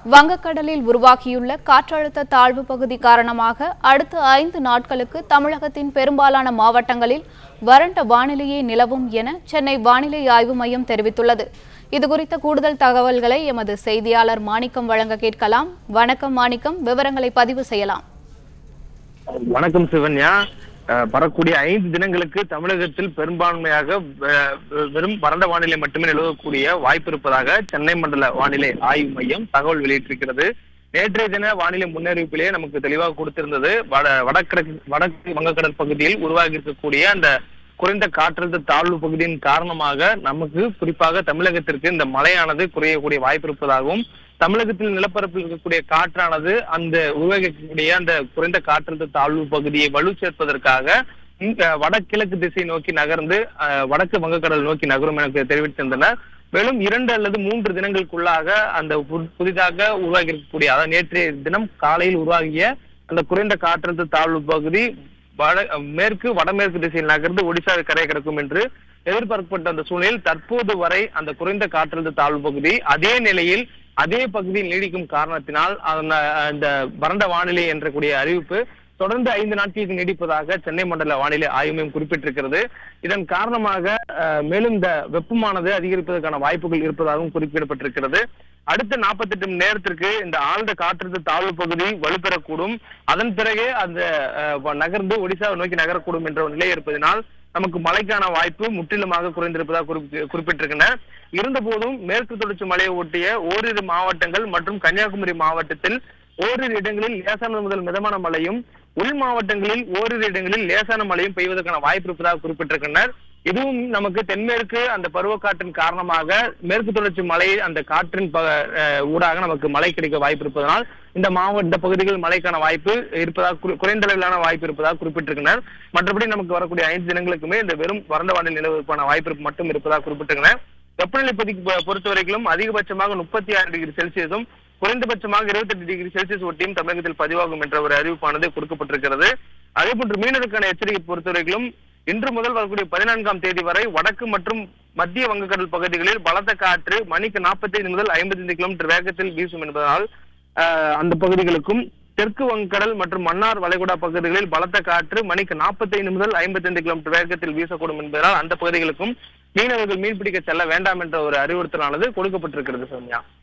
வங்கக்கடலில் உருவாகியுள்ள காற்றழுத்த தாழ்வு பகுதி காரணமாக அடுத்த ஐந்து நாட்களுக்கு தமிழகத்தின் பெரும்பாலான மாவட்டங்களில் வறண்ட வானிலையே நிலவும் என சென்னை வானிலை ஆய்வு மையம் தெரிவித்துள்ளது இதுகுறித்த கூடுதல் தகவல்களை எமது செய்தியாளர் மாணிக்கம் வழங்க கேட்கலாம் வணக்கம் மாணிக்கம் விவரங்களை பதிவு செய்யலாம் வணக்கம் சிவன்யா அஹ் வரக்கூடிய ஐந்து தினங்களுக்கு தமிழகத்தில் பெரும்பான்மையாக அஹ், வெறும் வறண்ட வானிலை மட்டுமே நிலவக்கூடிய வாய்ப்பு இருப்பதாக சென்னை மண்டல வானிலை ஆய்வு மையம் தகவல் வெளியிட்டிருக்கிறது நேற்றைய தின வானிலை முன்னறிவிப்பிலேயே நமக்கு தெளிவாக கொடுத்திருந்தது வட வடகிழக்கு வடக்கு வங்கக்கடல் பகுதியில் உருவாகி இருக்கக்கூடிய அந்த குறைந்த காற்றழுத்த தாழ்வு பகுதியின் காரணமாக நமக்கு குறிப்பாக தமிழகத்திற்கு இந்த மழையானது குறையக்கூடிய வாய்ப்பு இருப்பதாகவும் தமிழகத்தில் நிலப்பரப்பில் இருக்கக்கூடிய காற்றானது அந்த உருவாகக்கூடிய அந்த குறைந்த காற்றழுத்த தாழ்வு பகுதியை வலு சேர்ப்பதற்காக இங்க வடகிழக்கு திசை நோக்கி நகர்ந்து அஹ், வடக்கு வங்கக்கடல் நோக்கி நகரும் எனக்கு தெரிவித்திருந்தனர் மேலும் இரண்டு அல்லது மூன்று தினங்களுக்குள்ளாக அந்த பு- புதிதாக உருவாகி இருக்கக்கூடிய அதாவது நேற்றைய தினம் காலையில் உருவாகிய அந்த குறைந்த காற்றழுத்த தாழ்வு பகுதி வட மேற்கு வடமேற்கு திசையில் நகர்ந்து ஒடிசாவை கரை கிடக்கும் என்று எதிர்பார்க்கப்பட்ட அந்த சூழ்நிலையில் தற்போது வரை அந்த குறைந்த காற்றழுத்த தாழ்வு பகுதி அதே நிலையில் அதே பகுதியில் நீடிக்கும் காரணத்தினால் அந்த- அந்த வறண்ட வானிலை என்ற கூடிய அறிவிப்பு தொடர்ந்து ஐந்து நாட்களுக்கு நீடிப்பதாக சென்னை மண்டல வானிலை ஆய்வு மையம் குறிப்பிட்டிருக்கிறது இதன் காரணமாக அஹ், மேலும் இந்த வெப்பமானது அதிகரிப்பதற்கான வாய்ப்புகள் இருப்பதாகவும் குறிப்பிடப்பட்டிருக்கிறது அடுத்த 48 மணி நேரத்திற்கு இந்த ஆழ்ந்த காற்றழுத்த தாழ்வு பகுதி வலுப்பெறக்கூடும் அதன் பிறகு அந்த அஹ், வ- நகர்ந்து ஒடிசாவை நோக்கி நகரக்கூடும் என்ற ஒரு நிலை இருப்பதனால் நமக்கு மழைக்கான வாய்ப்பு முற்றிலுமாக குறைந்திருப்பதாக குறிப்பி- குறிப்பிட்டிருக்கின்றனர் இருந்த போதும் மேற்கு தொடர்ச்சி மலையை ஒட்டிய ஓரிரு மாவட்டங்கள் மற்றும் கன்னியாகுமரி மாவட்டத்தில் ஓரிரு இடங்களில் லேசானது முதல் மிதமான மழையும் உள் மாவட்டங்களில் ஓரிரு இடங்களில் லேசான மழையும் பெய்வதற்கான வாய்ப்பு இருப்பதாக குறிப்பிட்டிருக்கின்றனர் இதுவும் நமக்கு தென்மேற்கு அந்த பருவக்காற்றின் காரணமாக மேற்கு தொடர்ச்சி மலை அந்த காற்றின் ப- அஹ் ஊடாக நமக்கு மழை கிடைக்க வாய்ப்பு இருப்பதனால் இந்த மாவட்ட பகுதிகளில் மழைக்கான வாய்ப்பு இருப்பதாக குறி- குறைந்த அளவிலான வாய்ப்பு இருப்பதாக குறிப்பிட்டிருக்கின்றனர் மற்றபடி நமக்கு வரக்கூடிய ஐந்து தினங்களுக்குமே இந்த வெறும் வறண்ட வானிலை நிலவுக்கான வாய்ப்பு இருப்பு மட்டும் இருப்பதாக குறிப்பிட்டிருக்கின்றனர் வெப்பநிலை பதிக்கு பொ- பொறுத்தவரைக்கும் அதிகபட்சமாக முப்பத்தி ஆறு டிகிரி செல்சியஸும் குறைந்தபட்சமாக 28 டிகிரி செல்சியஸ் ஒட்டியும் தமிழகத்தில் பதிவாகும் என்ற ஒரு அறிவிப்பானது கொடுக்கப்பட்டிருக்கிறது அதே போன்று மீனவருக்கான எச்சரிக்கை பொறுத்தவரைக்கும் இன்று முதல் வரக்கூடிய பதினான்காம் தேதி வரை வடக்கு மற்றும் மத்திய வங்கக்கடல் பகுதிகளில் பலத்த காற்று மணிக்கு 45 முதல் 55 கிலோமீட்டர் வேகத்தில் வீசும் என்பதனால் ஆஹ், அந்த பகுதிகளுக்கும் தெற்கு வங்கக்கடல் மற்றும் மன்னார் வளைகுடா பகுதிகளில் பலத்த காற்று மணிக்கு 45 முதல் 55 கிலோமீட்டர் வேகத்தில் வீசக்கூடும் என்பதால் அந்த பகுதிகளுக்கும் மீனவர்கள் மீன்பிடிக்க செல்ல வேண்டாம் என்ற ஒரு அறிவுறுத்தலானது கொடுக்கப்பட்டிருக்கிறது சௌமியா